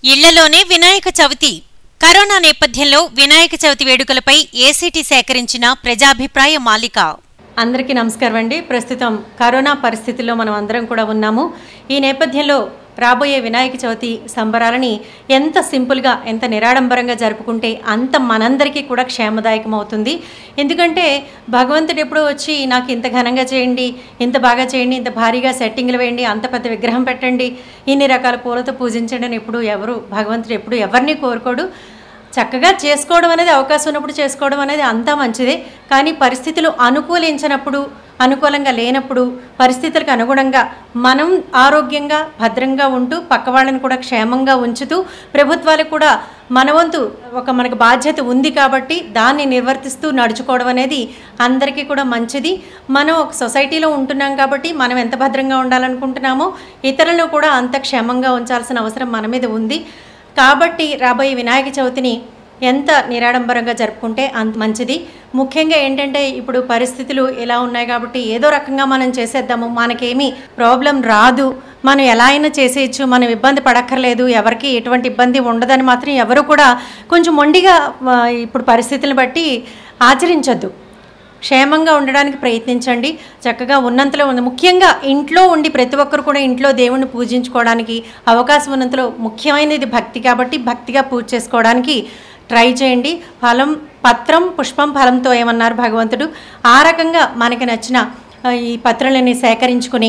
ఇళ్లలోనే వినాయక చవితి కరోనా నేపథ్యంలో వినాయక చవితి వేడుకలపై ఏసీటీ సేకరించిన ప్రజాభిప్రాయ మాలిక అందరికీ నమస్కారం అండి ప్రస్తుతం కరోనా పరిస్థితుల్లో మనం అందరం కూడా ఉన్నాము ఈ నేపథ్యంలో రాబోయే వినాయక చవితి సంబరాలని ఎంత సింపుల్గా ఎంత నిరాడంబరంగా జరుపుకుంటే అంత మనందరికీ కూడా క్షేమదాయకం అవుతుంది ఎందుకంటే భగవంతుడు ఎప్పుడూ వచ్చి నాకు ఇంత ఘనంగా చేయండి ఇంత బాగా చేయండి ఇంత భారీగా సెట్టింగ్లు వేయండి అంత పెద్ద విగ్రహం పెట్టండి ఇన్ని రకాల పూలతో పూజించండి అని ఎప్పుడు ఎవరు భగవంతుడు ఎప్పుడు ఎవరిని కోరుకోడు చక్కగా చేసుకోవడం అనేది అవకాశం ఉన్నప్పుడు చేసుకోవడం అనేది అంతా మంచిదే కానీ పరిస్థితులు అనుకూలించినప్పుడు అనుకూలంగా లేనప్పుడు పరిస్థితులకు అనుగుణంగా మనం ఆరోగ్యంగా భద్రంగా ఉంటూ పక్క వాళ్ళని కూడా క్షేమంగా ఉంచుతూ ప్రభుత్వాలకు కూడా మన వంతు ఒక మనకు బాధ్యత ఉంది కాబట్టి దాన్ని నిర్వర్తిస్తూ నడుచుకోవడం అనేది అందరికీ కూడా మంచిది మనం ఒక సొసైటీలో ఉంటున్నాం కాబట్టి మనం ఎంత భద్రంగా ఉండాలనుకుంటున్నామో ఇతరులను కూడా అంత క్షేమంగా ఉంచాల్సిన అవసరం మన మీద ఉంది కాబట్టి రాబోయే వినాయక చవితిని ఎంత నిరాడంబరంగా జరుపుకుంటే అంత మంచిది ముఖ్యంగా ఏంటంటే ఇప్పుడు పరిస్థితులు ఎలా ఉన్నాయి కాబట్టి ఏదో రకంగా మనం చేసేద్దాము మనకేమీ ప్రాబ్లం రాదు మనం ఎలా అయినా చేసేయచ్చు మనం ఇబ్బంది పడక్కర్లేదు ఎవరికి ఎటువంటి ఇబ్బంది ఉండదని మాత్రం ఎవరు కూడా కొంచెం మొండిగా ఆ, ఇప్పుడు పరిస్థితులను బట్టి ఆచరించొద్దు క్షేమంగా ఉండడానికి ప్రయత్నించండి చక్కగా ఉన్నంతలో ఉంది ముఖ్యంగా ఇంట్లో ఉండి ప్రతి ఒక్కరు కూడా ఇంట్లో దేవుణ్ణి పూజించుకోవడానికి అవకాశం ఉన్నంతలో ముఖ్యమైనది భక్తి కాబట్టి భక్తిగా పూజ చేసుకోవడానికి ట్రై చేయండి ఫలం పత్రం పుష్పం ఫలంతో ఏమన్నారు భగవంతుడు ఆ రకంగా మనకి నచ్చిన ఆ, ఈ పత్రాలని సేకరించుకుని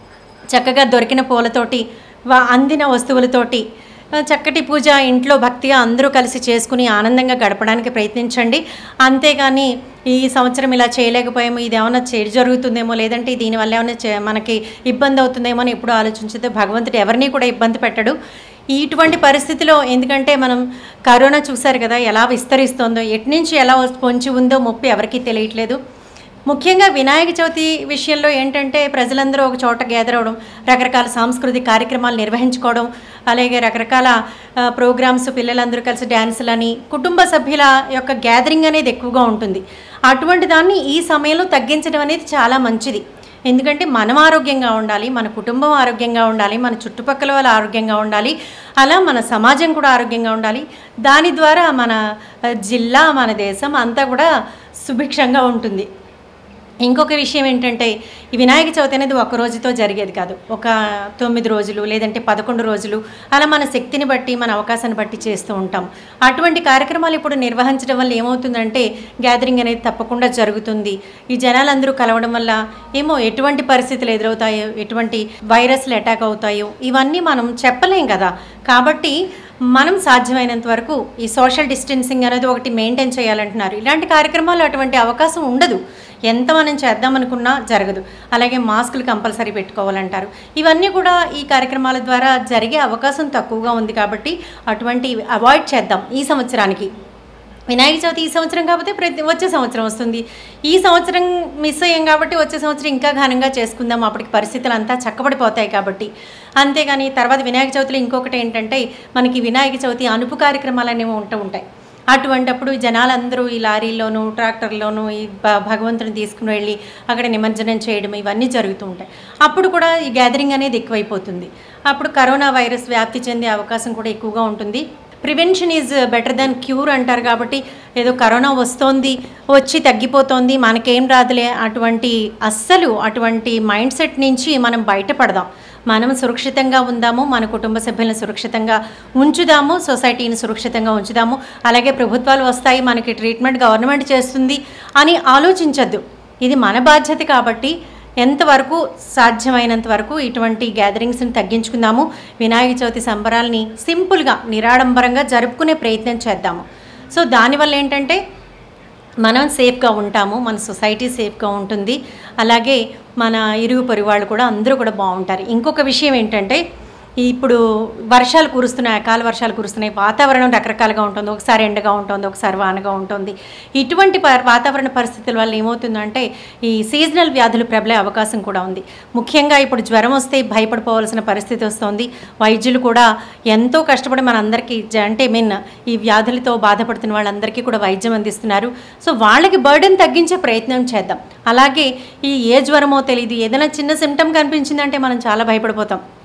చక్కగా దొరికిన పూలతోటి వా- అందిన వస్తువులతోటి ఆ, చక్కటి పూజ ఇంట్లో భక్తిగా అందరూ కలిసి చేసుకుని ఆనందంగా గడపడానికి ప్రయత్నించండి అంతేగాని ఈ సంవత్సరం ఇలా చేయలేకపోయాము ఇది ఏమైనా చెడు జరుగుతుందేమో లేదంటే దీనివల్ల ఏమైనా చే- మనకి ఇబ్బంది అవుతుందేమో అని ఎప్పుడు ఆలోచించితే భగవంతుడు ఎవరిని కూడా ఇబ్బంది పెట్టడు ఇటువంటి పరిస్థితిలో ఎందుకంటే మనం కరోనా చూశారు కదా ఎలా విస్తరిస్తోందో ఎటు నుంచి ఎలా వస్- పొంచి ఉందో ముప్పు ఎవరికీ తెలియట్లేదు ముఖ్యంగా వినాయక చవితి విషయంలో ఏంటంటే ప్రజలందరూ ఒక చోట గ్యాదర్ అవడం రకరకాల సాంస్కృతిక కార్యక్రమాలు నిర్వహించుకోవడం అలాగే రకరకాల ఆ, ప్రోగ్రామ్స్ పిల్లలందరూ కలిసి డ్యాన్సులని కుటుంబ సభ్యుల యొక్క గ్యాదరింగ్ అనేది ఎక్కువగా ఉంటుంది అటువంటి దాన్ని ఈ సమయంలో తగ్గించడం అనేది చాలా మంచిది ఎందుకంటే మనం ఆరోగ్యంగా ఉండాలి మన కుటుంబం ఆరోగ్యంగా ఉండాలి మన చుట్టుపక్కల వాళ్ళు ఆరోగ్యంగా ఉండాలి అలా మన సమాజం కూడా ఆరోగ్యంగా ఉండాలి దాని ద్వారా మన ఆ, జిల్లా మన దేశం అంతా కూడా సుభిక్షంగా ఉంటుంది ఇంకొక విషయం ఏంటంటే ఈ వినాయక చవితి అనేది ఒక రోజుతో జరిగేది కాదు ఒక తొమ్మిది రోజులు లేదంటే పదకొండు రోజులు అలా మన శక్తిని బట్టి మన అవకాశాన్ని బట్టి చేస్తూ ఉంటాం అటువంటి కార్యక్రమాలు ఇప్పుడు నిర్వహించడం వల్ల ఏమవుతుందంటే గ్యాదరింగ్ అనేది తప్పకుండా జరుగుతుంది ఈ జనాలందరూ కలవడం వల్ల ఏమో ఎటువంటి పరిస్థితులు ఎదురవుతాయో ఎటువంటి వైరస్లు అటాక్ అవుతాయో ఇవన్నీ మనం చెప్పలేం కదా కాబట్టి మనం సాధ్యమైనంత వరకు ఈ సోషల్ డిస్టెన్సింగ్ అనేది ఒకటి మెయింటైన్ చేయాలంటున్నారు ఇలాంటి కార్యక్రమాలు అటువంటి అవకాశం ఉండదు ఎంత మనం చేద్దామనుకున్నా జరగదు అలాగే మాస్కులు కంపల్సరీ పెట్టుకోవాలంటారు ఇవన్నీ కూడా ఈ కార్యక్రమాల ద్వారా జరిగే అవకాశం తక్కువగా ఉంది కాబట్టి అటువంటి అవాయిడ్ చేద్దాం ఈ సంవత్సరానికి వినాయక చవితి ఈ సంవత్సరం కాకపోతే ప్రతి వచ్చే సంవత్సరం వస్తుంది ఈ సంవత్సరం మిస్ అయ్యాం కాబట్టి వచ్చే సంవత్సరం ఇంకా ఘనంగా చేసుకుందాం అప్పటికి పరిస్థితులు అంతా చక్కబడిపోతాయి కాబట్టి అంతేగాని తర్వాత వినాయక చవితిలో ఇంకొకటి ఏంటంటే మనకి వినాయక చవితి అనుపు కార్యక్రమాలు అనేవి ఉంటూ ఉంటాయి అటువంటప్పుడు జనాలందరూ ఈ లారీల్లోనూ ట్రాక్టర్లోనూ ఈ భ- భగవంతుని తీసుకుని వెళ్ళి అక్కడ నిమజ్జనం చేయడం ఇవన్నీ జరుగుతూ ఉంటాయి అప్పుడు కూడా ఈ గ్యాదరింగ్ అనేది ఎక్కువైపోతుంది అప్పుడు కరోనా వైరస్ వ్యాప్తి చెందే అవకాశం కూడా ఎక్కువగా ఉంటుంది prevention is better than cure అంటారు కాబట్టి ఏదో కరోనా వస్తోంది వచ్చి తగ్గిపోతోంది మనకేం రాదులే అటువంటి అస్సలు అటువంటి మైండ్ సెట్ నుంచి మనం బయటపడదాం మనం సురక్షితంగా ఉందాము మన కుటుంబ సభ్యులను సురక్షితంగా ఉంచుదాము సొసైటీని సురక్షితంగా ఉంచుదాము అలాగే ప్రభుత్వాలు వస్తాయి మనకి ట్రీట్మెంట్ గవర్నమెంట్ చేస్తుంది అని ఆలోచించద్దు ఇది మన బాధ్యత కాబట్టి ఎంతవరకు సాధ్యమైనంత వరకు ఇటువంటి గ్యాదరింగ్స్ని తగ్గించుకుందాము వినాయక చవితి సంబరాల్ని సింపుల్గా నిరాడంబరంగా జరుపుకునే ప్రయత్నం చేద్దాము సో దానివల్ల ఏంటంటే మనం సేఫ్గా ఉంటాము మన సొసైటీ సేఫ్గా ఉంటుంది అలాగే మన ఇరుగు పొరుగు వాళ్ళు కూడా అందరూ కూడా బాగుంటారు ఇంకొక విషయం ఏంటంటే ఇప్పుడు వర్షాలు కురుస్తున్నాయి అకాల వర్షాలు కురుస్తున్నాయి వాతావరణం రకరకాలుగా ఉంటుంది ఒకసారి ఎండగా ఉంటుంది ఒకసారి వానగా ఉంటుంది ఇటువంటి ప- వాతావరణ పరిస్థితుల వల్ల ఏమవుతుందంటే ఈ సీజనల్ వ్యాధులు ప్రబలే అవకాశం కూడా ఉంది ముఖ్యంగా ఇప్పుడు జ్వరం వస్తే భయపడిపోవాల్సిన పరిస్థితి వస్తుంది వైద్యులు కూడా ఎంతో కష్టపడి మనందరికీ జ- అంటే మీన్ ఈ వ్యాధులతో బాధపడుతున్న వాళ్ళందరికీ కూడా వైద్యం అందిస్తున్నారు సో వాళ్ళకి బర్డెన్ తగ్గించే ప్రయత్నం చేద్దాం అలాగే ఈ ఏ జ్వరమో తెలియదు ఏదైనా చిన్న సిమ్టమ్ కనిపించిందంటే మనం చాలా భయపడిపోతాం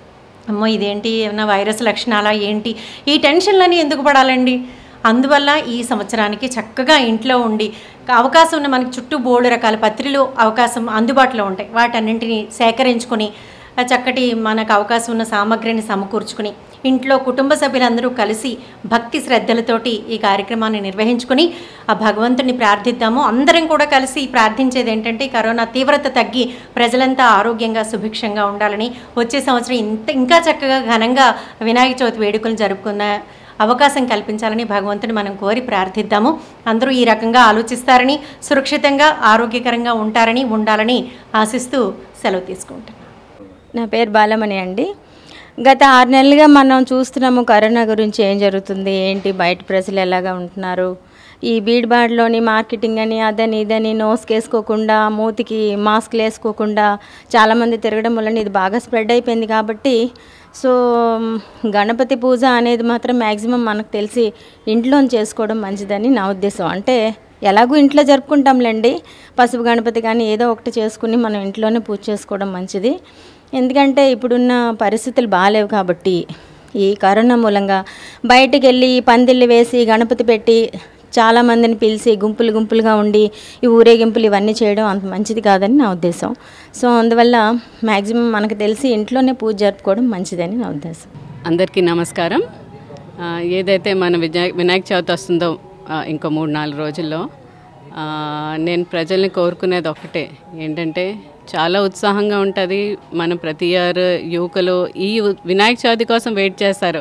అమ్మో ఇదేంటి ఏమన్నా వైరస్ లక్షణాలా ఏంటి ఈ టెన్షన్లని ఎందుకు పడాలండి అందువల్ల ఈ సంవత్సరానికి చక్కగా ఇంట్లో ఉండి అవకాశం ఉన్న మనకి చుట్టూ బోల్డ్ రకాల పత్రిలు అవకాశం అందుబాటులో ఉంటాయి వాటన్నింటినీ సేకరించుకొని ఆ చక్కటి మనకు అవకాశం ఉన్న సామగ్రిని సమకూర్చుకుని ఇంట్లో కుటుంబ సభ్యులందరూ కలిసి భక్తి శ్రద్ధలతోటి ఈ కార్యక్రమాన్ని నిర్వహించుకుని ఆ భగవంతుని ప్రార్థిద్దాము అందరం కూడా కలిసి ప్రార్థించేది ఏంటంటే ఈ కరోనా తీవ్రత తగ్గి ప్రజలంతా ఆరోగ్యంగా సుభిక్షంగా ఉండాలని వచ్చే సంవత్సరం ఇంత ఇంకా చక్కగా ఘనంగా వినాయక చవితి వేడుకలు జరుపుకున్న అవకాశం కల్పించాలని భగవంతుని మనం కోరి ప్రార్థిద్దాము అందరూ ఈ రకంగా ఆలోచిస్తారని సురక్షితంగా ఆరోగ్యకరంగా ఉంటారని ఉండాలని ఆశిస్తూ సెలవు తీసుకుంటాం నా పేరు బాలమణి అండి గత ఆరు నెలలుగా మనం చూస్తున్నాము కరోనా గురించి ఏం జరుగుతుంది ఏంటి బయట ప్రజలు ఎలాగా ఉంటున్నారు ఈ బీడ్బాడ్లోని మార్కెటింగ్ అని అదని ఇదని నోస్కి వేసుకోకుండా మూతికి మాస్క్లు వేసుకోకుండా చాలామంది తిరగడం వలన ఇది బాగా స్ప్రెడ్ అయిపోయింది కాబట్టి సో మ్, గణపతి పూజ అనేది మాత్రం మ్యాక్సిమం మనకు తెలిసి ఇంట్లో చేసుకోవడం మంచిదని నా ఉద్దేశం అంటే ఎలాగూ ఇంట్లో జరుపుకుంటాంలేండి పసుపు గణపతి కానీ ఏదో ఒకటి చేసుకుని మనం ఇంట్లోనే పూజ చేసుకోవడం మంచిది ఎందుకంటే ఇప్పుడున్న పరిస్థితులు బాగాలేవు కాబట్టి ఈ కరోనా మూలంగా బయటికి వెళ్ళి పందిళ్ళు వేసి గణపతి పెట్టి చాలామందిని పిలిచి గుంపులు గుంపులుగా ఉండి ఈ ఊరేగింపులు ఇవన్నీ చేయడం అంత మంచిది కాదని నా ఉద్దేశం సో అందువల్ల మ్యాక్సిమం మనకు తెలిసి ఇంట్లోనే పూజ జరుపుకోవడం మంచిదని నా ఉద్దేశం అందరికీ నమస్కారం ఆ, ఏదైతే మన వినాయ వినాయక చవితి వస్తుందో ఆ, ఇంకో మూడు నాలుగు రోజుల్లో ఆ, నేను ప్రజల్ని కోరుకునేది ఒకటే ఏంటంటే చాలా ఉత్సాహంగా ఉంటుంది మన ప్రతి ఇయర్ యువకులు ఈ ఉ- వినాయక చవితి కోసం వెయిట్ చేస్తారు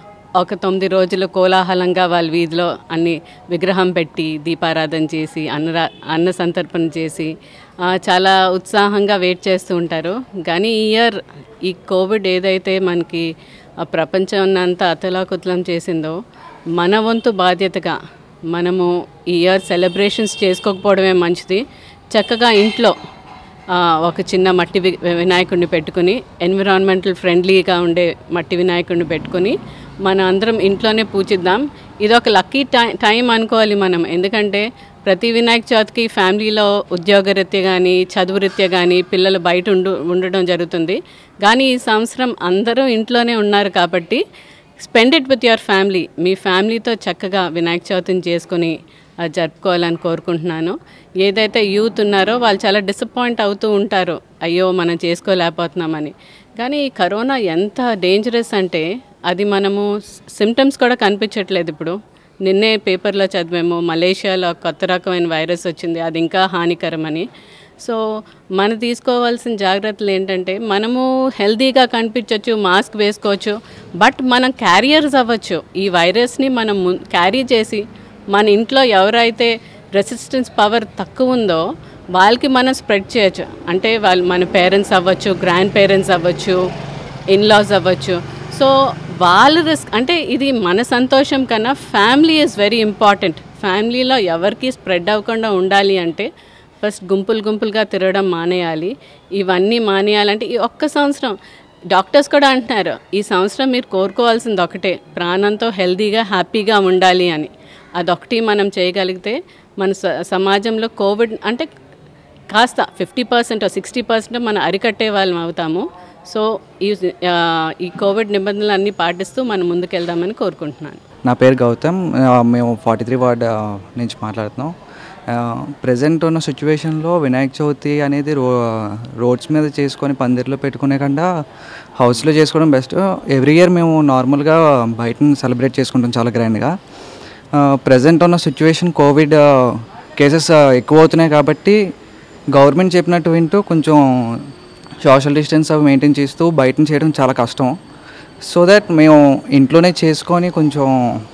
ఒక తొమ్మిది రోజులు కోలాహలంగా వాళ్ళ వీధిలో అన్ని విగ్రహం పెట్టి దీపారాధన చేసి అన్నరా అన్న సంతర్పణ చేసి ఆ, చాలా ఉత్సాహంగా వెయిట్ చేస్తూ ఉంటారు కానీ ఈ ఇయర్ ఈ కోవిడ్ ఏదైతే మనకి ఆ ప్రపంచం అంతా అతలాకుతలం చేసిందో మన వంతు బాధ్యతగా మనము ఈ ఇయర్ సెలబ్రేషన్స్ చేసుకోకపోవడమే మంచిది చక్కగా ఇంట్లో ఆ, ఒక చిన్న మట్టి వి- వినాయకుడిని పెట్టుకుని ఎన్విరాన్మెంటల్ ఫ్రెండ్లీగా ఉండే మట్టి వినాయకుడిని పెట్టుకుని మన అందరం ఇంట్లోనే పూజిద్దాం ఇది ఒక లక్కీ టై టైం అనుకోవాలి మనం ఎందుకంటే ప్రతి వినాయక చవితికి ఫ్యామిలీలో ఉద్యోగరీత్యా కానీ చదువు రీత్యా కానీ పిల్లలు బయట ఉండు ఉండడం జరుగుతుంది కానీ ఈ సంవత్సరం అందరూ ఇంట్లోనే ఉన్నారు కాబట్టి spend it with your family మీ ఫ్యామిలీతో చక్కగా వినాయక చవితిని చేసుకొని ఆ, జరుపుకోవాలని కోరుకుంటున్నాను ఏదైతే యూత్ ఉన్నారో వాళ్ళు చాలా డిసప్పాయింట్ అవుతూ ఉంటారు అయ్యో మనం చేసుకోలేకపోతున్నామని కానీ ఈ కరోనా ఎంత డేంజరస్ అంటే అది మనము సిమ్టమ్స్ కూడా కనిపించట్లేదు ఇప్పుడు నిన్నే పేపర్లో చదివాము మలేషియాలో కొత్త రకమైన వైరస్ వచ్చింది అది ఇంకా హానికరమని సో మనం తీసుకోవాల్సిన జాగ్రత్తలు ఏంటంటే మనము హెల్తీగా కనిపించవచ్చు మాస్క్ వేసుకోవచ్చు బట్ మనం క్యారియర్స్ అవ్వచ్చు ఈ వైరస్ని మనం క్యారీ చేసి మన ఇంట్లో ఎవరైతే రెసిస్టెన్స్ పవర్ తక్కువ ఉందో వాళ్ళకి మనం స్ప్రెడ్ చేయొచ్చు అంటే వాళ్ళు మన పేరెంట్స్ అవ్వచ్చు గ్రాండ్ పేరెంట్స్ అవ్వచ్చు ఇన్లాస్ అవ్వచ్చు సో వాళ్ళ రిస్క్ అంటే ఇది మన సంతోషం కన్నా ఫ్యామిలీ ఈజ్ వెరీ ఇంపార్టెంట్ ఫ్యామిలీలో ఎవరికి స్ప్రెడ్ అవ్వకుండా ఉండాలి అంటే ఫస్ట్ గుంపులు గుంపులుగా తిరగడం మానేయాలి ఇవన్నీ మానేయాలంటే ఈ ఒక్క సంవత్సరం డాక్టర్స్ కూడా అంటున్నారు ఈ సంవత్సరం మీరు కోరుకోవాల్సింది ఒకటే ప్రాణంతో హెల్తీగా హ్యాపీగా ఉండాలి అని అదొకటి మనం చేయగలిగితే మన స- సమాజంలో కోవిడ్ అంటే కాస్త ఫిఫ్టీ పర్సెంట్ సిక్స్టీ పర్సెంట్ మనం అరికట్టే వాళ్ళం అవుతాము సో ఈ ఆ, ఈ కోవిడ్ నిబంధనలు అన్నీ పాటిస్తూ మనం ముందుకెళ్దామని కోరుకుంటున్నాను నా పేరు గౌతమ్ ఆ, మేము ఫార్టీ త్రీ వార్డ్ ఆ, నుంచి మాట్లాడుతున్నాం ప్రజెంట్ ఉన్న సిచ్యువేషన్లో వినాయక చవితి అనేది రో రోడ్స్ మీద చేసుకొని పందిర్లో పెట్టుకునే కన్నా హౌస్లో చేసుకోవడం బెస్ట్ ఎవ్రీ ఇయర్ మేము నార్మల్గా బయట సెలబ్రేట్ చేసుకుంటాం చాలా గ్రాండ్గా ప్రజెంట్ ఉన్న సిచ్యువేషన్ కోవిడ్ కేసెస్ ఎక్కువ అవుతున్నాయి కాబట్టి గవర్నమెంట్ చెప్పినట్టు వింటూ కొంచెం సోషల్ డిస్టెన్స్ అవి మెయింటైన్ చేస్తూ బయట చేయడం చాలా కష్టం సో దట్ మేము ఇంట్లోనే చేసుకొని కొంచెం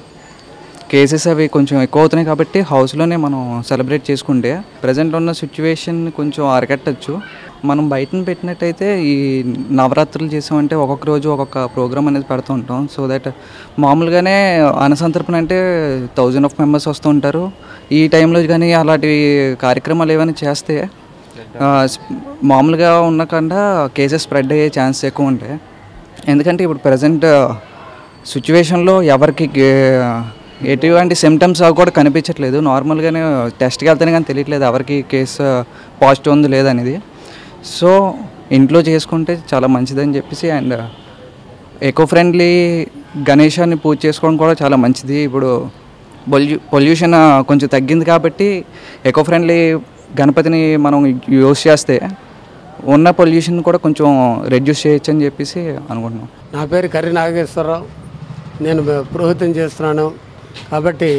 కేసెస్ అవి కొంచెం ఎక్కువ అవుతున్నాయి కాబట్టి హౌస్లోనే మనం సెలబ్రేట్ చేసుకుంటే ప్రజెంట్ ఉన్న సిచ్యువేషన్ కొంచెం అరకట్టచ్చు మనం బయటను పెట్టినట్టయితే ఈ నవరాత్రులు చేసామంటే ఒక్కొక్క రోజు ఒక్కొక్క ప్రోగ్రామ్ అనేది పెడుతూ ఉంటాం సో దట్ మామూలుగానే అనసంతర్పణ అంటే థౌజండ్ ఆఫ్ మెంబర్స్ వస్తూ ఉంటారు ఈ టైంలో కానీ అలాంటి కార్యక్రమాలు ఏమైనా చేస్తే ఆ, స్- మామూలుగా ఉన్న కన్నా కేసెస్ స్ప్రెడ్ అయ్యే ఛాన్స్ ఎక్కువ ఉంటాయి ఎందుకంటే ఇప్పుడు ప్రజెంట్ సిచ్యువేషన్లో ఎవరికి గే- ఎటువంటి సిమ్టమ్స్ అవి కూడా కనిపించట్లేదు నార్మల్గానే టెస్ట్కి వెళ్తేనే కానీ తెలియట్లేదు ఎవరికి కేసు పాజిటివ్ ఉంది లేదనేది సో ఇంట్లో చేసుకుంటే చాలా మంచిదని చెప్పేసి అండ్ ఎకో ఫ్రెండ్లీ గణేశాన్ని పూజ చేసుకోవడం కూడా చాలా మంచిది ఇప్పుడు పొల్యూ పొల్యూషన్ కొంచెం తగ్గింది కాబట్టి ఎకో ఫ్రెండ్లీ గణపతిని మనం యూస్ చేస్తే ఉన్న పొల్యూషన్ కూడా కొంచెం రెడ్యూస్ చేయొచ్చు అని చెప్పేసి అనుకుంటున్నాం నా పేరు కర్రి నాగేశ్వరరావు నేను పురోహితం చేస్తున్నాను కాబట్టి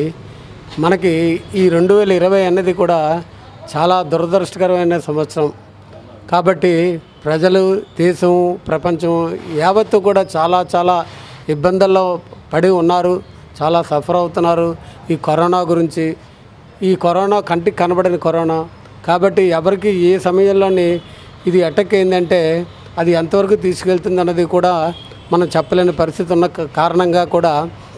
మనకి ఈ రెండు వేల ఇరవై అన్నది కూడా చాలా దురదృష్టకరమైన సంవత్సరం కాబట్టి ప్రజలు దేశం ప్రపంచం యావత్తు కూడా చాలా చాలా ఇబ్బందుల్లో పడి ఉన్నారు చాలా సఫర్ అవుతున్నారు ఈ కరోనా గురించి ఈ కరోనా కంటికి కనబడని కరోనా కాబట్టి ఎవరికి ఏ సమయంలోని ఇది అటాక్ అయిందంటే అది ఎంతవరకు తీసుకెళ్తుంది అన్నది కూడా మనం చెప్పలేని పరిస్థితి ఉన్న క- కారణంగా కూడా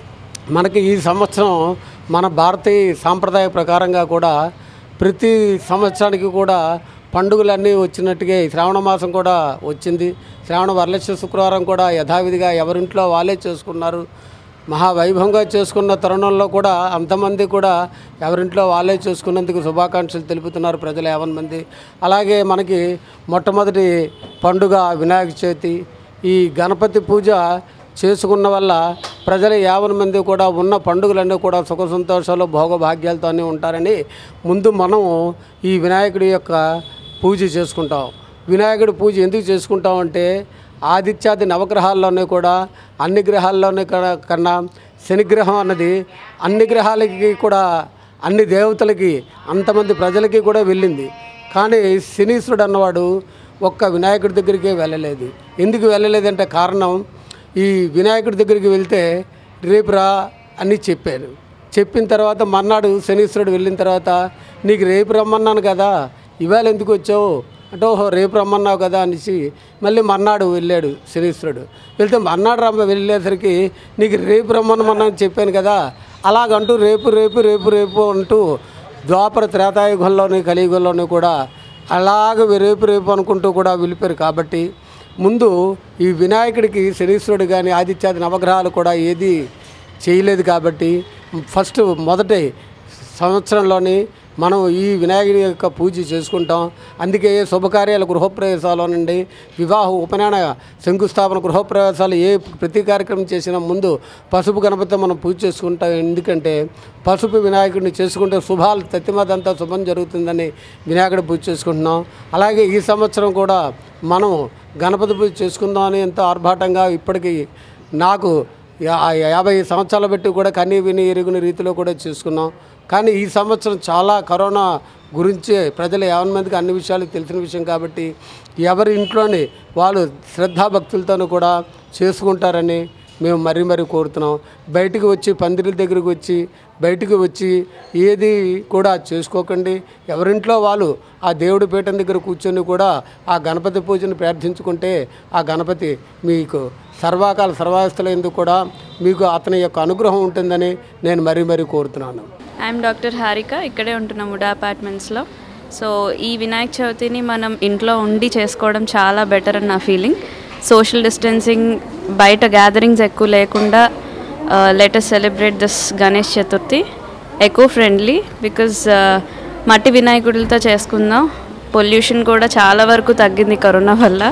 మనకి ఈ సంవత్సరం మన భారతీయ సాంప్రదాయ ప్రకారంగా కూడా ప్రతి సంవత్సరానికి కూడా పండుగలన్నీ వచ్చినట్టుగా ఈ శ్రావణ మాసం కూడా వచ్చింది శ్రావణ వరలక్ష్మి శుక్రవారం కూడా యథావిధిగా ఎవరింట్లో వాళ్ళే చేసుకున్నారు మహావైభవంగా చేసుకున్న తరుణంలో కూడా అంతమంది కూడా ఎవరింట్లో వాళ్ళే చేసుకున్నందుకు శుభాకాంక్షలు తెలుపుతున్నారు ప్రజలు యావన్ మంది అలాగే మనకి మొట్టమొదటి పండుగ వినాయక చవితి ఈ గణపతి పూజ చేసుకున్న వల్ల ప్రజలు యావన్ మంది కూడా ఉన్న పండుగలన్నీ కూడా సుఖ సంతోషాలు భోగభాగ్యాలతోనే ఉంటారని ముందు మనం ఈ వినాయకుడి యొక్క పూజ చేసుకుంటాం వినాయకుడి పూజ ఎందుకు చేసుకుంటాం అంటే ఆదిత్యాది నవగ్రహాల్లోనే కూడా అన్ని గ్రహాల్లోనే కన్నా- కన్నా శనిగ్రహం అన్నది అన్ని గ్రహాలకి కూడా అన్ని దేవతలకి అంతమంది ప్రజలకి కూడా వెళ్ళింది కానీ శనీశ్వరుడు అన్నవాడు ఒక్క వినాయకుడి దగ్గరికే వెళ్ళలేదు ఎందుకు వెళ్ళలేదంటే కారణం ఈ వినాయకుడి దగ్గరికి వెళ్తే రేపు రా అని చెప్పారు చెప్పిన తర్వాత మర్నాడు శనీశ్వరుడు వెళ్ళిన తర్వాత నీకు రేపు రమ్మన్నాను కదా ఇవాళ ఎందుకు వచ్చావు అంటే ఓహో రేపు రమ్మన్నావు కదా అనేసి మళ్ళీ మర్నాడు వెళ్ళాడు శనీశ్వరుడు వెళ్తే మర్నాడు రమ్మ వెళ్ళేసరికి నీకు రేపు రమ్మనమన్నా అని చెప్పాను కదా అలాగంటూ రేపు రేపు రేపు రేపు అంటూ ద్వాపర త్రేతాయుగంలోని కలియుగంలోని కూడా అలాగ రేపు రేపు అనుకుంటూ కూడా వెళ్ళిపోయారు కాబట్టి ముందు ఈ వినాయకుడికి శనీశ్వరుడు కానీ ఆదిత్యాది నవగ్రహాలు కూడా ఏది చేయలేదు కాబట్టి ఫస్ట్ మొదటి సంవత్సరంలోని మనం ఈ వినాయకుడి యొక్క పూజ చేసుకుంటాం అందుకే శుభకార్యాలు గృహప్రవేశాలు నుండి వివాహం ఉపనయన శంకుస్థాపన గృహప్రవేశాలు ఏ ప్రతి కార్యక్రమం చేసినా ముందు పసుపు గణపతి మనం పూజ చేసుకుంటాం ఎందుకంటే పసుపు వినాయకుడిని చేసుకుంటే శుభాలు తత్తిమదంతా శుభం జరుగుతుందని వినాయకుడి పూజ చేసుకుంటున్నాం అలాగే ఈ సంవత్సరం కూడా మనం గణపతి పూజ చేసుకుందామని ఎంతో ఆర్భాటంగా ఇప్పటికీ నాకు యా- యాభై సంవత్సరాలు బట్టి కూడా కనీ విని ఎరుగుని రీతిలో కూడా చేసుకున్నాం కానీ ఈ సంవత్సరం చాలా కరోనా గురించి ప్రజలు యావన్ మందికి అన్ని విషయాలు తెలిసిన విషయం కాబట్టి ఎవరి ఇంట్లోని వాళ్ళు శ్రద్ధాభక్తులతోనూ కూడా చేసుకుంటారని మేము మరీ మరీ కోరుతున్నాం బయటికి వచ్చి పందిరి దగ్గరికి వచ్చి బయటికి వచ్చి ఏది కూడా చేసుకోకండి ఎవరింట్లో వాళ్ళు ఆ దేవుడి పీఠం దగ్గర కూర్చొని కూడా ఆ గణపతి పూజను ప్రార్థించుకుంటే ఆ గణపతి మీకు సర్వాకాల సర్వావస్థలందు కూడా మీకు అతని యొక్క అనుగ్రహం ఉంటుందని నేను మరీ మరీ కోరుతున్నాను ఐఎమ్ డాక్టర్ హారిక ఇక్కడే ఉంటున్నాం ఉడా అపార్ట్మెంట్స్లో సో ఈ వినాయక చవితిని మనం ఇంట్లో ఉండి చేసుకోవడం చాలా బెటర్ అని నా ఫీలింగ్ సోషల్ డిస్టెన్సింగ్ బయట గ్యాదరింగ్స్ ఎక్కువ లేకుండా let us celebrate this Ganesh Chaturthi eco friendly because మట్టి వినాయకుడితో చేసుకుందాం పొల్యూషన్ కూడా చాలా వరకు తగ్గింది కరోనా వల్ల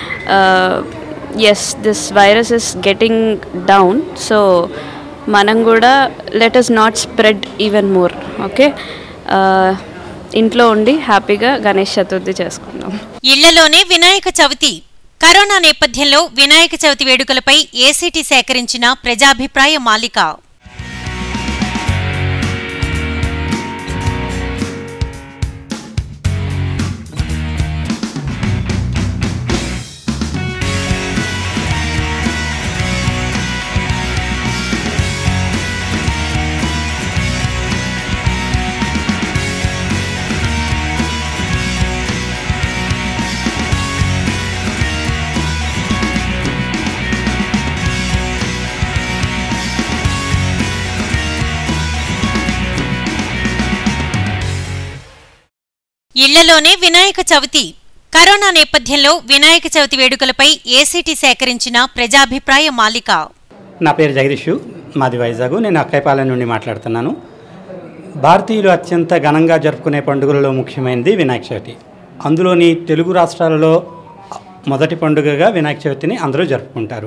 yes this virus is getting down so మనం కూడా let us not spread even more okay ఇంట్లో ఉండి హ్యాపీగా గణేష్ చతుర్థి చేసుకుందాం ఇళ్లలోనే వినాయక చవితి కరోనా నేపథ్యంలో వినాయక చవితి వేడుకలపై ఏసీటీ సేకరించిన ప్రజాభిప్రాయ మాలిక ఇళ్లలోనే వినాయక చవితి కరోనా నేపథ్యంలో వినాయక చవితి వేడుకలపై ఏసీటీ సేకరించిన ప్రజాభిప్రాయ మాలిక నా పేరు జగదీషు మాది వైజాగ్ నేను అక్కైపాలెం నుండి మాట్లాడుతున్నాను భారతీయులు అత్యంత ఘనంగా జరుపుకునే పండుగలలో ముఖ్యమైనది వినాయక చవితి అందులోని తెలుగు రాష్ట్రాలలో మొదటి పండుగగా వినాయక చవితిని అందరూ జరుపుకుంటారు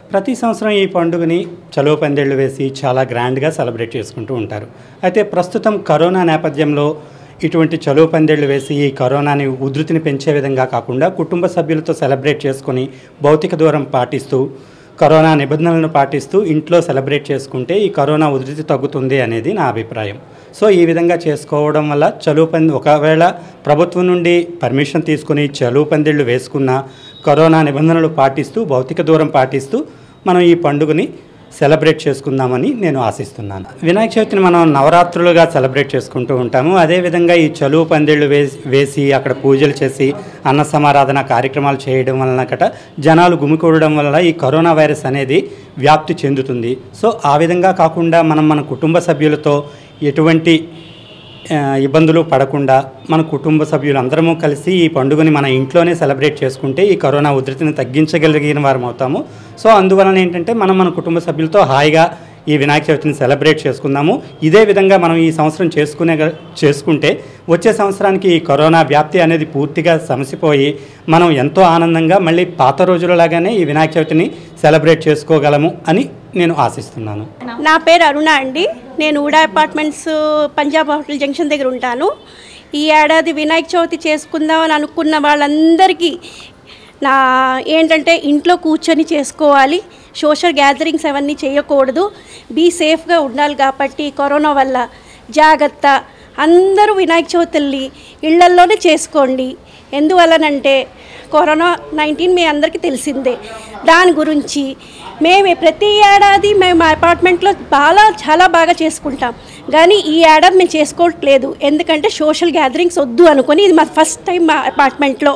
ప్రతి సంవత్సరం ఈ పండుగని చలువ పందేళ్లు వేసి చాలా గ్రాండ్గా సెలబ్రేట్ చేసుకుంటూ ఉంటారు అయితే ప్రస్తుతం కరోనా నేపథ్యంలో ఇటువంటి చలువ పందేళ్లు వేసి ఈ కరోనాని ఉధృతిని పెంచే విధంగా కాకుండా కుటుంబ సభ్యులతో సెలబ్రేట్ చేసుకొని భౌతిక దూరం పాటిస్తూ కరోనా నిబంధనలను పాటిస్తూ ఇంట్లో సెలబ్రేట్ చేసుకుంటే ఈ కరోనా ఉధృతి తగ్గుతుంది అనేది నా అభిప్రాయం సో ఈ విధంగా చేసుకోవడం వల్ల చలువు పంది ఒకవేళ ప్రభుత్వం నుండి పర్మిషన్ తీసుకుని చలువు పందిళ్ళు వేసుకున్న కరోనా నిబంధనలు పాటిస్తూ భౌతిక దూరం పాటిస్తూ మనం ఈ పండుగని సెలబ్రేట్ చేసుకుందామని నేను ఆశిస్తున్నాను వినాయక చవితిని మనం నవరాత్రులుగా సెలబ్రేట్ చేసుకుంటూ ఉంటాము అదేవిధంగా ఈ చలువు పందిళ్ళు వేసి వేసి అక్కడ పూజలు చేసి అన్న సమారాధన కార్యక్రమాలు చేయడం వలన కట జనాలు గుమికూడడం వల్ల ఈ కరోనా వైరస్ అనేది వ్యాప్తి చెందుతుంది సో ఆ విధంగా కాకుండా మనం మన కుటుంబ సభ్యులతో ఎటువంటి ఆ, ఇబ్బందులు పడకుండా మన కుటుంబ సభ్యులు అందరము కలిసి ఈ పండుగని మన ఇంట్లోనే సెలబ్రేట్ చేసుకుంటే ఈ కరోనా ఉధృతిని తగ్గించగలిగిన వారం అవుతాము సో అందువలన ఏంటంటే మనం మన కుటుంబ సభ్యులతో హాయిగా ఈ వినాయక చవితిని సెలబ్రేట్ చేసుకుందాము ఇదే విధంగా మనం ఈ సంవత్సరం చేసుకునే చేసుకుంటే వచ్చే సంవత్సరానికి ఈ కరోనా వ్యాప్తి అనేది పూర్తిగా సమసిపోయి మనం ఎంతో ఆనందంగా మళ్ళీ పాత రోజులలాగానే ఈ వినాయక చవితిని సెలబ్రేట్ చేసుకోగలము అని నేను ఆశిస్తున్నాను నా పేరు అరుణ అండి నేను VUDA apartments Punjab hotel junction దగ్గర ఉంటాను ఈ ఏడాది వినాయక చవితి చేసుకుందామని అనుకున్న వాళ్ళందరికీ నా ఏంటంటే ఇంట్లో కూర్చొని చేసుకోవాలి సోషల్ గ్యాదరింగ్స్ అవన్నీ చేయకూడదు బీ సేఫ్గా ఉండాలి కాబట్టి కరోనా వల్ల జాగ్రత్త అందరూ వినాయక చవితుల్ని ఇళ్లల్లోనే చేసుకోండి ఎందువల్లనంటే కరోనా నైన్టీన్ మీ అందరికీ తెలిసిందే దాని గురించి మేము ప్రతి ఏడాది మేము మా అపార్ట్మెంట్లో చాలా చాలా బాగా చేసుకుంటాం కానీ ఈ ఏడాది మేము చేసుకోవట్లేదు ఎందుకంటే సోషల్ గ్యాదరింగ్స్ వద్దు అనుకొని ఇది మా ఫస్ట్ టైం మా అపార్ట్మెంట్లో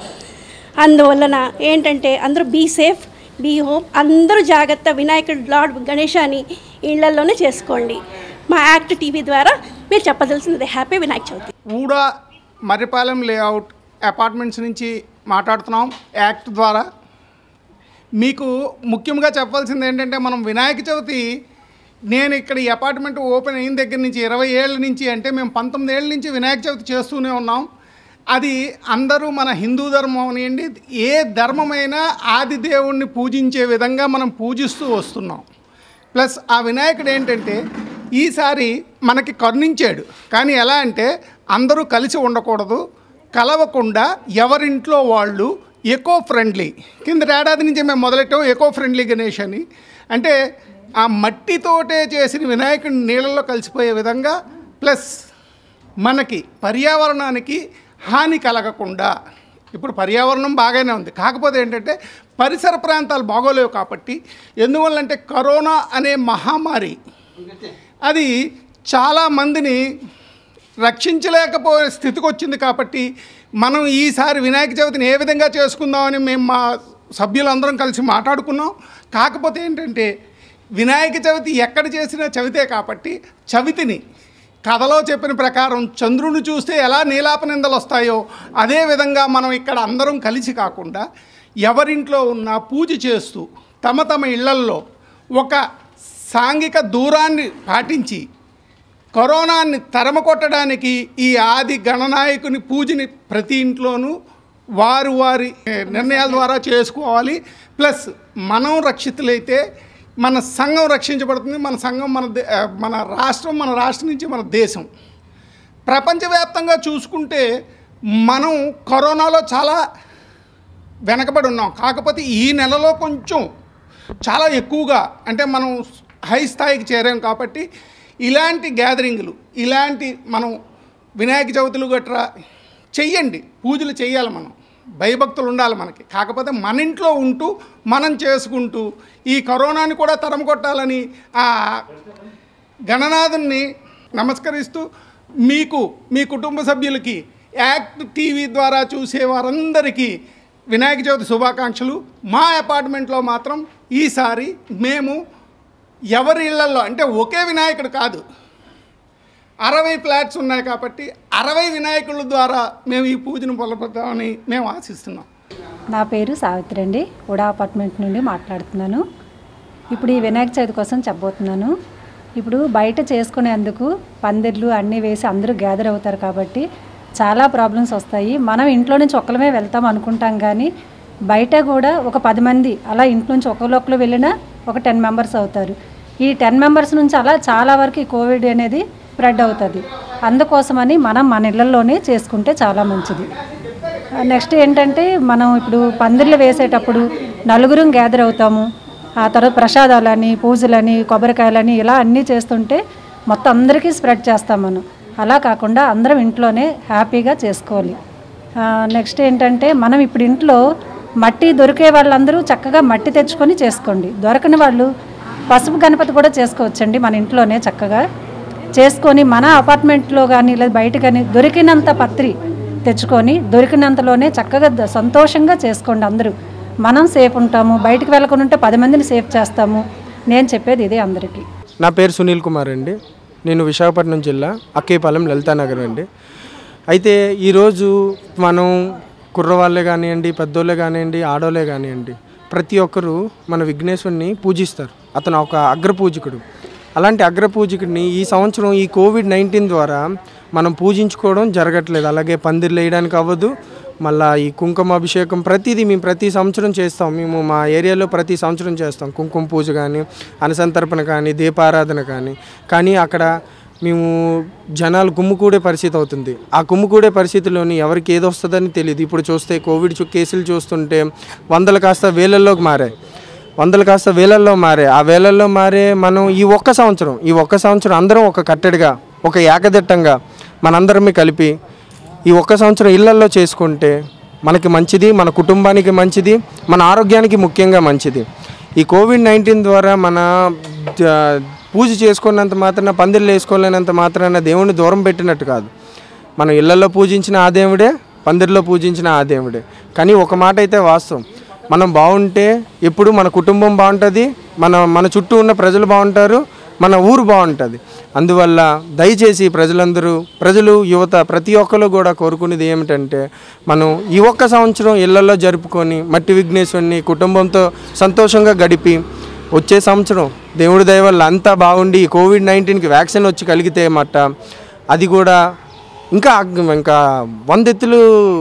అందువలన ఏంటంటే అందరూ బీ సేఫ్ బీ హోమ్ అందరూ జాగ్రత్త వినాయకుడు లార్డ్ గణేశాన్ని ఇళ్లలోనే చేసుకోండి మా యాక్ట్ టీవీ ద్వారా మీరు చెప్పదలసింది happy Vinayaka Chavithi VUDA Marripalem layout apartments నుంచి మాట్లాడుతున్నాం యాక్ట్ ద్వారా మీకు ముఖ్యంగా చెప్పాల్సింది ఏంటంటే మనం వినాయక చవితి నేను ఇక్కడ ఈ అపార్ట్మెంట్ ఓపెన్ అయిన దగ్గర నుంచి ఇరవై ఏళ్ళ నుంచి అంటే మేము పంతొమ్మిది ఏళ్ళ నుంచి వినాయక చవితి చేస్తూనే ఉన్నాం అది అందరూ మన హిందూ ధర్మం అనియండి ఏ ధర్మమైనా ఆది దేవుణ్ణి పూజించే విధంగా మనం పూజిస్తూ వస్తున్నాం ప్లస్ ఆ వినాయకుడు ఏంటంటే ఈసారి మనకి కరుణించాడు కానీ ఎలా అంటే అందరూ కలిసి ఉండకూడదు కలవకుండా ఎవరింట్లో వాళ్ళు ఎకో ఫ్రెండ్లీ కింద ఏడాది నుంచి మేము మొదలెట్టాం ఎకో ఫ్రెండ్లీ గణేష్ అని అంటే ఆ మట్టితోటే చేసిన వినాయకుడిని నీళ్ళల్లో కలిసిపోయే విధంగా ప్లస్ మనకి పర్యావరణానికి హాని కలగకుండా ఇప్పుడు పర్యావరణం బాగానే ఉంది కాకపోతే ఏంటంటే పరిసర ప్రాంతాలు బాగోలేవు కాబట్టి ఎందువల్లంటే కరోనా అనే మహమ్మారి అది చాలా మందిని రక్షించలేకపోయే స్థితికి వచ్చింది కాబట్టి మనం ఈసారి వినాయక చవితిని ఏ విధంగా చేసుకుందామని మేము మా సభ్యులందరం కలిసి మాట్లాడుకున్నాం కాకపోతే ఏంటంటే వినాయక చవితి ఎక్కడ చేసినా చవితే కాబట్టి చవితిని కథలో చెప్పిన ప్రకారం చంద్రుని చూస్తే ఎలా నీలాప నిందలు వస్తాయో అదే విధంగా మనం ఇక్కడ అందరం కలిసి కాకుండా ఎవరింట్లో ఉన్న పూజ చేస్తూ తమ తమ ఇళ్లల్లో ఒక సాంఘిక దూరాన్ని పాటించి కరోనాన్ని తరమ కొట్టడానికి ఈ ఆది గణనాయకుని పూజని ప్రతి ఇంట్లోనూ వారు వారి ఏ, నిర్ణయాల ద్వారా చేసుకోవాలి ప్లస్ మనం రక్షితులైతే మన సంఘం రక్షించబడుతుంది మన సంఘం మన దే- ఆ, మన రాష్ట్రం మన రాష్ట్రం నుంచి మన దేశం ప్రపంచవ్యాప్తంగా చూసుకుంటే మనం కరోనాలో చాలా వెనకబడి ఉన్నాం కాకపోతే ఈ నెలలో కొంచెం చాలా ఎక్కువగా అంటే మనం హై స్థాయికి చేరాం కాబట్టి ఇలాంటి గ్యాదరింగ్లు ఇలాంటి మనం వినాయక చవితులు గట్రా చెయ్యండి పూజలు చేయాలి మనం భయభక్తులు ఉండాలి మనకి కాకపోతే మన ఇంట్లో ఉంటూ మనం చేసుకుంటూ ఈ కరోనాని కూడా తరం కొట్టాలని ఆ గణనాథుని నమస్కరిస్తూ మీకు మీ కుటుంబ సభ్యులకి యాక్ట్ టీవీ ద్వారా చూసే వారందరికీ వినాయక చవితి శుభాకాంక్షలు మా అపార్ట్మెంట్లో మాత్రం ఈసారి మేము ఎవరి ఇళ్లలో అంటే ఒకే వినాయకుడు కాదు అరవై ఫ్లాట్స్ ఉన్నాయి కాబట్టి అరవై వినాయకుల ద్వారా మేము ఈ పూజను పొలపడతామని మేము ఆశిస్తున్నాం నా పేరు సావిత్రి అండి ఉడా అపార్ట్మెంట్ నుండి మాట్లాడుతున్నాను ఇప్పుడు ఈ వినాయక చవితి కోసం చెప్పబోతున్నాను ఇప్పుడు బయట చేసుకునేందుకు పందిర్లు అన్నీ వేసి అందరూ గ్యాదర్ అవుతారు కాబట్టి చాలా ప్రాబ్లమ్స్ వస్తాయి మనం ఇంట్లో నుంచి ఒక్కలమే వెళ్తాం అనుకుంటాం కానీ బయట కూడా ఒక పది మంది అలా ఇంటి నుంచి ఒకరికొకరు వెళ్ళినా ఒక టెన్ మెంబర్స్ అవుతారు ఈ టెన్ మెంబర్స్ నుంచి అలా చాలా వరకు ఈ కోవిడ్ అనేది స్ప్రెడ్ అవుతుంది అందుకోసమని మనం మన ఇళ్ళల్లోనే చేసుకుంటే చాలా మంచిది నెక్స్ట్ ఏంటంటే మనం ఇప్పుడు పందిర్లు వేసేటప్పుడు నలుగురం గ్యాదర్ అవుతాము ఆ తర్వాత ప్రసాదాలని పూజలని కొబ్బరికాయలని ఇలా అన్నీ చేస్తుంటే మొత్తం అందరికీ స్ప్రెడ్ చేస్తాం మనం అలా కాకుండా అందరం ఇంట్లోనే హ్యాపీగా చేసుకోవాలి నెక్స్ట్ ఏంటంటే మనం ఇప్పుడు ఇంట్లో మట్టి దొరికే వాళ్ళందరూ చక్కగా మట్టి తెచ్చుకొని చేసుకోండి దొరకని వాళ్ళు పసుపు గణపతి కూడా చేసుకోవచ్చండి మన ఇంట్లోనే చక్కగా చేసుకొని మన అపార్ట్మెంట్లో కానీ లేదా బయట కానీ దొరికినంత పత్రి తెచ్చుకొని దొరికినంతలోనే చక్కగా ద- సంతోషంగా చేసుకోండి అందరూ మనం సేఫ్ ఉంటాము బయటికి వెళ్ళకుండా ఉంటే పది మందిని సేఫ్ చేస్తాము నేను చెప్పేది ఇదే అందరికీ నా పేరు సునీల్ కుమార్ అండి నేను విశాఖపట్నం జిల్లా అక్కేపాలెం లలితానగర్ అండి అయితే ఈరోజు మనం కుర్రవాళ్ళే కానివ్వండి పెద్దోళ్ళే కానివ్వండి ఆడోళ్ళే కానివ్వండి ప్రతి ఒక్కరూ మన విఘ్నేశ్వరుని పూజిస్తారు అతను ఒక అగ్రపూజకుడు అలాంటి అగ్రపూజకుడిని ఈ సంవత్సరం ఈ కోవిడ్ నైన్టీన్ ద్వారా మనం పూజించుకోవడం జరగట్లేదు అలాగే పందిర్లు వేయడానికి అవ్వదు మళ్ళా ఈ కుంకుమ అభిషేకం ప్రతిదీ మేము ప్రతి సంవత్సరం చేస్తాం మేము మా ఏరియాలో ప్రతి సంవత్సరం చేస్తాం కుంకుమ పూజ కానీ అనసంతర్పణ కానీ దీపారాధన కానీ కానీ అక్కడ మేము జనాలు గుమ్ముకూడే పరిస్థితి అవుతుంది ఆ గుమ్ముకూడే పరిస్థితిలోని ఎవరికి ఏది వస్తుందని తెలియదు ఇప్పుడు చూస్తే కోవిడ్ చు- కేసులు చూస్తుంటే వందలు కాస్త వేలల్లోకి మారాయి వందలు కాస్త వేలల్లో మారే ఆ వేలల్లో మారే మనం ఈ ఒక్క సంవత్సరం ఈ ఒక్క సంవత్సరం అందరం ఒక కట్టడిగా ఒక ఏకదిట్టంగా మనందరమే కలిపి ఈ ఒక్క సంవత్సరం ఇళ్లల్లో చేసుకుంటే మనకి మంచిది మన కుటుంబానికి మంచిది మన ఆరోగ్యానికి ముఖ్యంగా మంచిది ఈ కోవిడ్ నైన్టీన్ ద్వారా మన జ- పూజ చేసుకున్నంత మాత్రాన పందిర్లు వేసుకోలేనంత మాత్రాన దేవుణ్ణి దూరం పెట్టినట్టు కాదు మనం ఇళ్లలో పూజించిన ఆ దేవుడే పందిరిలో పూజించిన ఆ దేవుడే కానీ ఒక మాట అయితే వాస్తవం మనం బాగుంటే ఎప్పుడు మన కుటుంబం బాగుంటుంది మన మన చుట్టూ ఉన్న ప్రజలు బాగుంటారు మన ఊరు బాగుంటుంది అందువల్ల దయచేసి ప్రజలందరూ ప్రజలు యువత ప్రతి ఒక్కరు కూడా కోరుకునేది ఏమిటంటే మనం ఈ ఒక్క సంవత్సరం ఇళ్లలో జరుపుకొని మట్టి విఘ్నేశ్వరుని కుటుంబంతో సంతోషంగా గడిపి వచ్చే సంవత్సరం దేవుడి దయ వల్ల అంతా బాగుండి ఈ కోవిడ్ నైన్టీన్కి వ్యాక్సిన్ వచ్చి కలిగితే మట్ట అది కూడా ఇంకా ఇంకా వందెత్తులు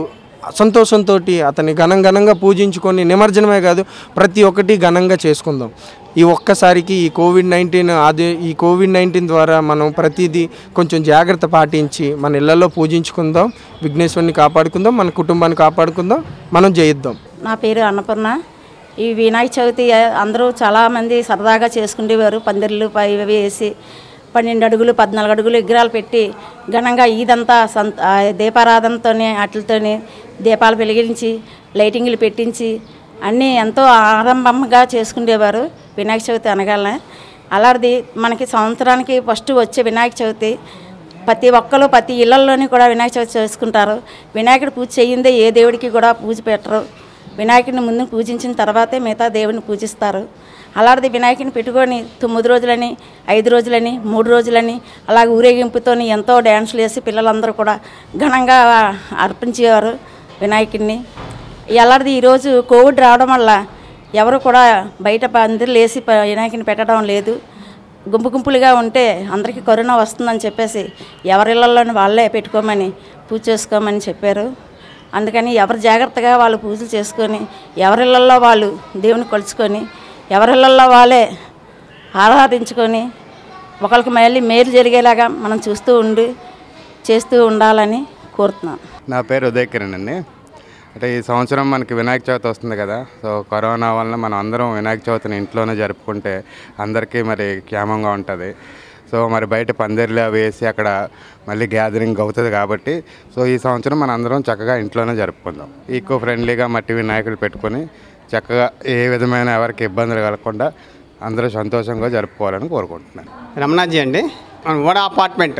సంతోషంతో అతన్ని ఘనం ఘనంగా పూజించుకొని నిమజ్జనమే కాదు ప్రతి ఒక్కటి ఘనంగా చేసుకుందాం ఈ ఒక్కసారికి ఈ కోవిడ్ నైన్టీన్ అది ఈ కోవిడ్ నైన్టీన్ ద్వారా మనం ప్రతిదీ కొంచెం జాగ్రత్త పాటించి మన ఇళ్లలో పూజించుకుందాం విఘ్నేశ్వరుని కాపాడుకుందాం మన కుటుంబాన్ని కాపాడుకుందాం మనం జయిద్దాం నా పేరు అన్నపూర్ణ ఈ వినాయక చవితి అందరూ చాలామంది సరదాగా చేసుకునేవారు పందిర్లు పై ఇవి వేసి పన్నెండు అడుగులు పద్నాలుగు అడుగులు విగ్రహాలు పెట్టి ఘనంగా ఈదంతా సంత ఆ దీపారాధనతోనే వాటితోని దీపాలు వెలిగించి లైటింగ్లు పెట్టించి అన్నీ ఎంతో ఆరంభంగా చేసుకునేవారు వినాయక చవితి అనగానే అలాంటిది మనకి సంవత్సరానికి ఫస్ట్ వచ్చే వినాయక చవితి ప్రతి ఒక్కరు ప్రతి ఇళ్లలోని కూడా వినాయక చవితి చేసుకుంటారు వినాయకుడు పూజ చేయిందే ఏ దేవుడికి కూడా పూజ పెట్టరు వినాయకుడిని ముందు పూజించిన తర్వాతే మిగతా దేవుని పూజిస్తారు అలాంటిది వినాయకుని పెట్టుకొని తొమ్మిది రోజులని ఐదు రోజులని మూడు రోజులని అలాగే ఊరేగింపుతోని ఎంతో డ్యాన్సులు వేసి పిల్లలందరూ కూడా ఘనంగా అర్పించేవారు వినాయకుడిని ఎలాంటిది ఈరోజు కోవిడ్ రావడం వల్ల ఎవరు కూడా బయట పందిర్లు వేసి ప- వినాయకుని పెట్టడం లేదు గుంపు గుంపులుగా ఉంటే అందరికీ కరోనా వస్తుందని చెప్పేసి ఎవరిళ్ళల్లోని వాళ్ళే పెట్టుకోమని పూజ చేసుకోమని చెప్పారు అందుకని ఎవరు జాగ్రత్తగా వాళ్ళు పూజలు చేసుకొని ఎవరిళ్ళల్లో వాళ్ళు దేవుని కొలుచుకొని ఎవరిళ్ళల్లో వాళ్ళే ఆరాధించుకొని ఒకరికి మళ్ళీ మేలు జరిగేలాగా మనం చూస్తూ ఉండి చేస్తూ ఉండాలని కోరుతున్నాను నా పేరు ఉదయ్ కిరణ్ అండి అంటే ఈ సంవత్సరం మనకి వినాయక చవితి వస్తుంది కదా సో కరోనా వలన మనం అందరం వినాయక చవితిని ఇంట్లోనే జరుపుకుంటే అందరికీ మరి క్షేమంగా ఉంటుంది సో మరి బయట పందిర్లు అవి వేసి అక్కడ మళ్ళీ గ్యాదరింగ్ అవుతుంది కాబట్టి సో ఈ సంవత్సరం మన అందరం చక్కగా ఇంట్లోనే జరుపుకుందాం ఈకో ఫ్రెండ్లీగా మట్టి వినాయకులు పెట్టుకొని చక్కగా ఏ విధమైన ఎవరికి ఇబ్బందులు కలగకుండా అందరూ సంతోషంగా జరుపుకోవాలని కోరుకుంటున్నాను రమణాజీ అండి మన ఓడ అపార్ట్మెంట్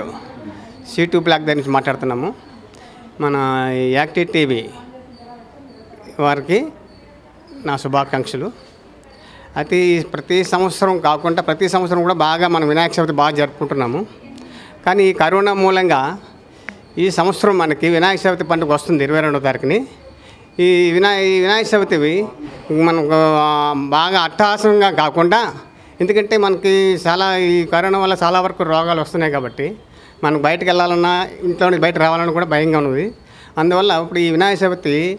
సి టూ బ్లాక్ దగ్గర నుంచి మాట్లాడుతున్నాము మన యాక్టివ్ టీవీ వారికి నా శుభాకాంక్షలు అయితే ఈ ప్రతి సంవత్సరం కాకుండా ప్రతి సంవత్సరం కూడా బాగా మనం వినాయక చవితి బాగా జరుపుకుంటున్నాము కానీ ఈ కరోనా మూలంగా ఈ సంవత్సరం మనకి వినాయక చవితి పండుగ వస్తుంది ఇరవై రెండో తారీఖుని ఈ వినాయ ఈ వినాయక చవితివి మనకు ఆ, బాగా అట్టహాసంగా కాకుండా ఎందుకంటే మనకి చాలా ఈ కరోనా వల్ల చాలా వరకు రోగాలు వస్తున్నాయి కాబట్టి మనం బయటకు వెళ్ళాలన్నా ఇంట్లో నుంచి బయట రావాలన్నా కూడా భయంగా ఉన్నది అందువల్ల ఇప్పుడు ఈ వినాయక చవితి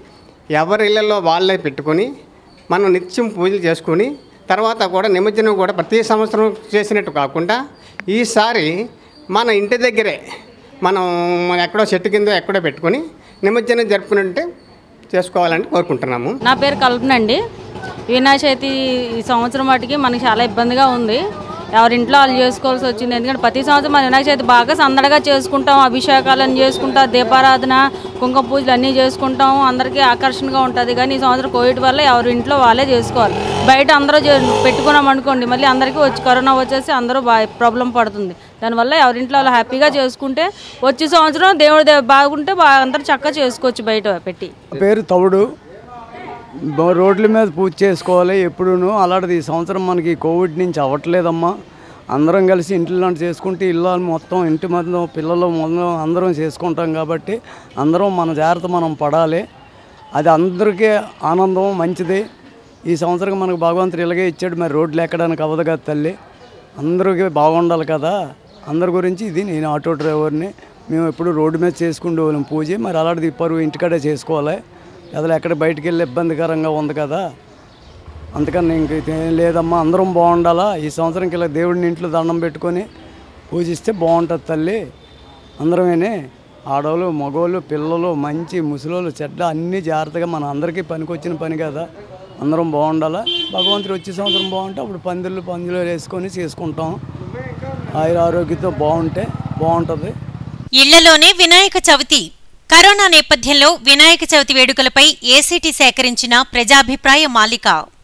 ఎవరి ఇళ్ళల్లో వాళ్ళే పెట్టుకొని మనం నిత్యం పూజలు చేసుకొని తర్వాత కూడా నిమజ్జనం కూడా ప్రతి సంవత్సరం చేసినట్టు కాకుండా ఈసారి మన ఇంటి దగ్గరే మనం ఎక్కడో చెట్టు కింద ఎక్కడో పెట్టుకొని నిమజ్జనం జరుపుకున్నట్టే చేసుకోవాలని కోరుకుంటున్నాము నా పేరు కల్పన అండి వినాయక చవితి ఈ సంవత్సరం వాటికి మనకి చాలా ఇబ్బందిగా ఉంది ఎవరింట్లో వాళ్ళు చేసుకోవాల్సి వచ్చింది ఎందుకంటే ప్రతి సంవత్సరం మన వినాయక చవితి బాగా సందడిగా చేసుకుంటాం అభిషేకాలను చేసుకుంటాం దీపారాధన కుంకుమ పూజలు అన్నీ చేసుకుంటాం అందరికీ ఆకర్షణగా ఉంటుంది కానీ ఈ సంవత్సరం కోవిడ్ వల్ల ఎవరి ఇంట్లో వాళ్ళే చేసుకోవాలి బయట అందరూ చే- పెట్టుకున్నాం అనుకోండి మళ్ళీ అందరికీ వచ్చి కరోనా వచ్చేసి అందరూ బా ప్రాబ్లం పడుతుంది దానివల్ల ఎవరింట్లో వాళ్ళు హ్యాపీగా చేసుకుంటే వచ్చే సంవత్సరం దేవుడి దే- బాగుంటే బా అందరూ చక్కగా చేసుకోవచ్చు బయట పెట్టి నా పేరు తవుడు బ- రోడ్ల మీద పూజ చేసుకోవాలి ఎప్పుడూను అలాంటిది ఈ సంవత్సరం మనకి కోవిడ్ నుంచి అవ్వట్లేదమ్మా అందరం కలిసి ఇంట్లో చేసుకుంటే ఇల్లు మొత్తం ఇంటి మొత్తం పిల్లలు మొత్తం అందరం చేసుకుంటాం కాబట్టి అందరం మన జాగ్రత్త మనం పడాలి అది అందరికీ ఆనందం మంచిది ఈ సంవత్సరం మనకు భగవంతుడు ఇలాగే ఇచ్చాడు మరి రోడ్లు ఎక్కడానికి అవ్వదు కదా తల్లి అందరికీ బాగుండాలి కదా అందరి గురించి ఇది నేను ఆటో డ్రైవర్ని మేము ఎప్పుడు రోడ్డు మీద చేసుకుంటూ వాళ్ళం పూజ మరి అలాంటిది పరువు ఇంటికాడే చేసుకోవాలి అసలు ఎక్కడ బయటికి వెళ్ళి ఇబ్బందికరంగా ఉంది కదా అందుకని ఇంక ఇదేం లేదమ్మా అందరం బాగుండాలా ఈ సంవత్సరంకి ఇలా దేవుడిని ఇంట్లో దండం పెట్టుకొని పూజిస్తే బాగుంటుంది తల్లి అందరమేనే ఆడవాళ్ళు మగవాళ్ళు పిల్లలు మంచి ముసలోళ్ళు చెడ్డ అన్నీ జాగ్రత్తగా మన అందరికీ పనికొచ్చిన పని కదా అందరం బాగుండాలా భగవంతుడు వచ్చే సంవత్సరం బాగుంటే అప్పుడు పందిళ్ళు పందిలో వేసుకొని చేసుకుంటాం ఆయుర ఆరోగ్యంతో బాగుంటే బాగుంటుంది ఇళ్లలోనే వినాయక చవితి కరోనా నేపథ్యంలో వినాయక చవితి వేడుకలపై ఏసీటీ సేకరించిన ప్రజాభిప్రాయ మాలిక